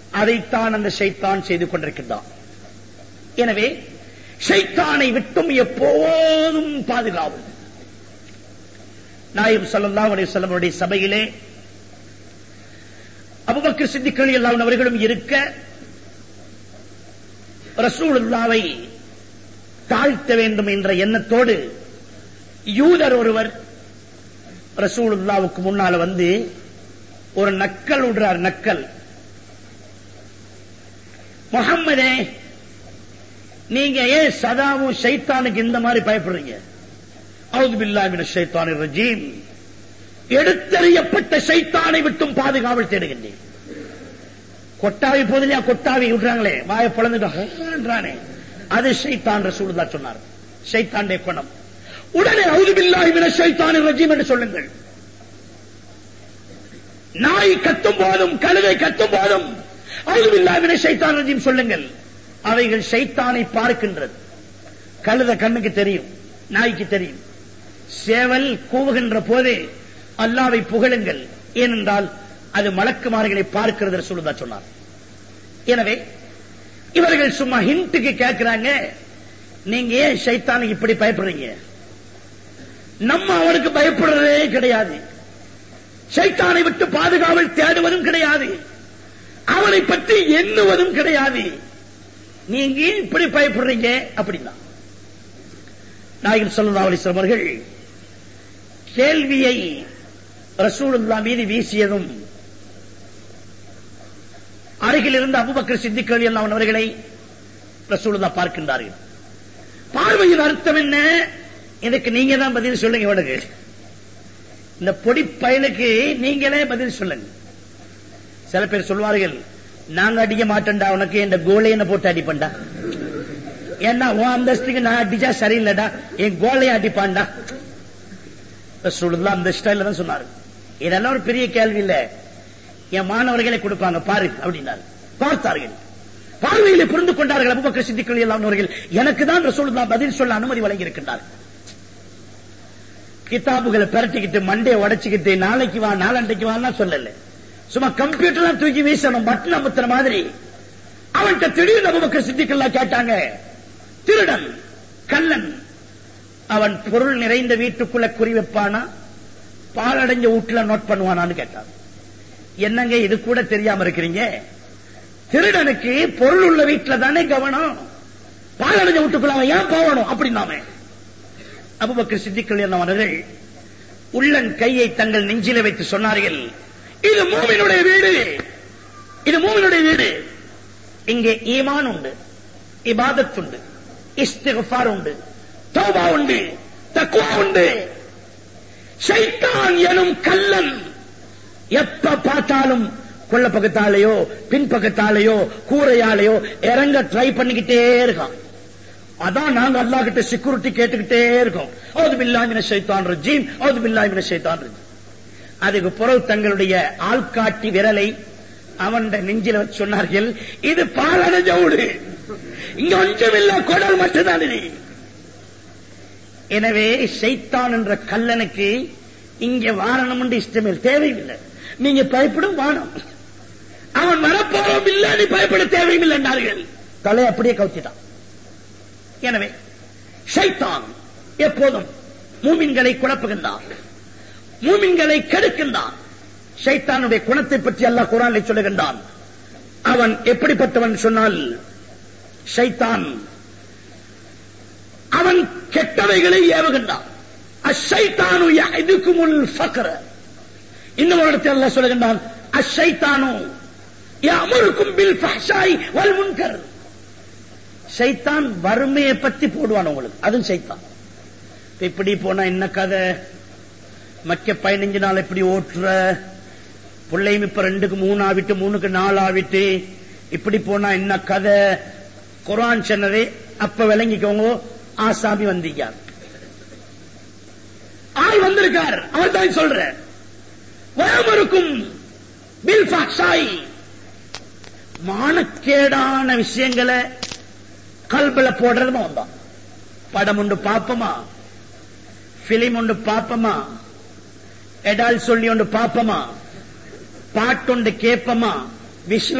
அதைத்தான் அந்த ஷைத்தான் செய்து கொண்டிருக்கின்றான் எனவே ஷைத்தானை விட்டும் எப்போதும் பாதுகாவும் நாயம் ஸல்லல்லாஹு அலைஹி வஸல்லம் அவருடைய சபையிலே அபூபக்கர் சித்திக் ரலியல்லாஹு அவர்களும் இருக்க ரசூலுல்லாவை தாழ்த்த வேண்டும் என்ற எண்ணத்தோடு யூதர் ஒருவர் ரசூலுல்லாவுக்கு முன்னால வந்து ஒரு நக்கல் விடுறார் நக்கல் முகம்மதே நீங்க ஏன் சதாவும் ஷைத்தானுக்கு இந்த மாதிரி பயப்படுறீங்க அவுது பில்லாமின ஷைத்தானி ரஜீம் எடுத்தறியப்பட்ட ஷைத்தானை விட்டும் பாதுகாவல் தேடுகின்றேன் கொட்டாவி போதிலையா கொட்டாவி விடுறாங்களே வாய பொழந்துட்டானே அது ஷைத்தான் ரசூலுல்லா சொன்னார் ஷைத்தாண்டே குணம் உடனே அவுது பில்லாமின ஷைத்தானி ரஜீம் என்று சொல்லுங்கள் நாய் கத்தும் போதும் கழுதை கத்தும் போதும் அவுதுபில்லாவின ஷைத்தான் ரஜீம் சொல்லுங்கள் அவைகள் ஷைத்தானை பார்க்கின்றது கழுத கண்ணுக்கு தெரியும் நாய்க்கு தெரியும் சேவல் கூவுகின்ற போதே அல்லாவை புகழுங்கள் ஏனென்றால் அது மலக்குமார்களை பார்க்கிறது சொல்லுதா சொன்னார் எனவே இவர்கள் சும்மா ஹிண்ட்டுக்கு கேட்கிறாங்க நீங்க ஏன் ஷைத்தானுக்கு இப்படி பயப்படுறீங்க நம்ம அவனுக்கு பயப்படுறதே கிடையாது சைத்தானை விட்டு பாதுகாவல் தேடுவதும் கிடையாது அவனை பற்றி எண்ணுவதும் கிடையாது நீங்க ஏன் இப்படி பயப்படுறீங்க அப்படின்னா நாயகர் சல்லா அலிஸ்லாம் அவர்கள் கேள்வியை ரசூலுல்லா மீது வீசியதும் அருகில் இருந்த அபுபக்கர் சித்திக் எல்லாம் அவர்களை ரசூலுல்லா பார்க்கின்றார்கள் பார்வையின் அர்த்தம் என்ன இதுக்கு நீங்க தான் பதில் சொல்லுங்க இவனுக்கு இந்த பொடி பயலுக்கு நீங்களே பதில் சொல்லுங்க சில பேர் சொல்வார்கள் நாங்க அடிக்க மாட்டேன்டா உனக்கு இந்த கோலையனை போட்டு அடிப்பண்டா ஏன்னா உன் அந்தஸ்துக்கு நான் அடிச்சா சரியில்லைடா என் கோலையை அடிப்பான்டா ரசூலுல்லாஹ் அந்த ஸ்டைல தான் சொன்னாரு இதெல்லாம் ஒரு பெரிய கேள்வி இல்ல என் மாணவர்களை கொடுப்பாங்க பாரு அப்படின்னாரு பார்த்தார்கள் பார்வையிலே புரிந்து கொண்டார்கள் அபுபக்கர் சித்திக்கள் எல்லாம் அவர்கள் எனக்கு தான் ரசூலுல்லாஹ் பதில் சொல்ல அனுமதி வழங்கி இருக்கின்றார்கள் கிதாபுகளை பிரட்டிக்கிட்டு மண்டையை உடைச்சுக்கிட்டு நாளைக்கு வா நாளண்டைக்கு வான்னா சொல்லல சும்மா கம்ப்யூட்டர்லாம் தூக்கி வீசணும் பட்டன் அமுத்துற மாதிரி அவன்கிட்ட திடீர்னு அபுபக்கர் சித்திக்கெல்லாம் கேட்டாங்க திருடன் கல்லன் அவன் பொருள் நிறைந்த வீட்டுக்குள்ள குறி வைப்பானா பாலடைஞ்ச வீட்டுல நோட் பண்ணுவானான்னு கேட்டான் என்னங்க இது கூட தெரியாம இருக்கிறீங்க திருடனுக்கு பொருள் உள்ள வீட்டுல தானே கவனம் பாலடைஞ்ச வீட்டுக்குள்ள அவன் ஏன் போகணும் அப்படின்னாமே அபுபக்கர் சித்திக்கள் என்னவர்கள் உள்ளன் கையை தங்கள் நெஞ்சில வைத்து சொன்னார்கள் இது மூமினுடைய வீடு இது மூமினுடைய வீடு இங்கே ஈமான் உண்டு இபாதத் உண்டு இஸ்திஃபார் உண்டு தௌபா உண்டு தக்குவா உண்டு ஷைத்தான் எனும் கல்லன் எப்ப பார்த்தாலும் கொள்ள பக்கத்தாலேயோ பின்பக்கத்தாலேயோ கூரையாலேயோ இறங்க ட்ரை பண்ணிக்கிட்டே இருக்கான் அதான் நாங்க அல்லாஹ் கிட்ட செக்யூரிட்டி கேட்டுக்கிட்டே இருக்கோம் அவது பில்லாமின சைத்தான் ரஜீம் அவது பில்லாமின சைத்தான் ரஜீம் அதுக்கு பிறகு தங்களுடைய ஆள்காட்டி விரலை அவன் நெஞ்சில வச்சு சொன்னார்கள் இது பாலடைஞ்ச ஊடு இங்க ஒன்றும் இல்ல குடல் மட்டும்தான் இது எனவே சைத்தான் என்ற கல்லனுக்கு இங்க வாரணம் என்று இஷ்டமே தேவையில்லை நீங்க பயப்படும் வானம் அவன் வரப்போறோம் இல்ல நீ பயப்பட தேவையில்லை என்றார்கள் தலை அப்படியே கவுத்திட்டான் எனவே ஷைத்தான் எப்போதும் மூமின்களை குழப்புகின்றான் மூமின்களை கெடுக்கின்றான் ஷைத்தானுடைய குணத்தை பற்றி அல்லாஹ் குரானில் சொல்லுகின்றான் அவன் எப்படிப்பட்டவன் சொன்னால் ஷைத்தான் அவன் கெட்டவைகளை ஏவுகின்றான் அஷைத்தானு இதுக்கு முன் ஃபக்கர இன்னும் ஒரு இடத்தில் அல்லாஹ் சொல்லுகின்றான் அஷைத்தானு அமருக்கும் பில் ஃபஹ்ஷாய் வல் முன்கர் சைத்தான் வறுமையை பத்தி போடுவான் உங்களுக்கு அதுவும் சைத்தான் இப்படி போனா என்ன கதை மக்க பதினஞ்சு நாள் எப்படி ஓட்டுற பிள்ளையும் இப்ப ரெண்டுக்கு மூணு ஆவிட்டு மூணுக்கு நாலு ஆவிட்டு இப்படி போனா என்ன கதை குரான் சொன்னதே அப்ப விளங்கிக்கோங்க ஆசாமி வந்தீங்க ஆள் வந்திருக்கார் அவர் தான் சொல்ற வயமருக்கும் பில் ஃபாக்ஷாய் மானக்கேடான விஷயங்களை கல்பில போடுறது வந்தான் படம் உண்டு பாப்பமா பிலிம் உண்டு பாப்பமா எடால் சொல்லி உண்டு பாப்பமா பாட்டுண்டு கேப்பமா விஷ்ணு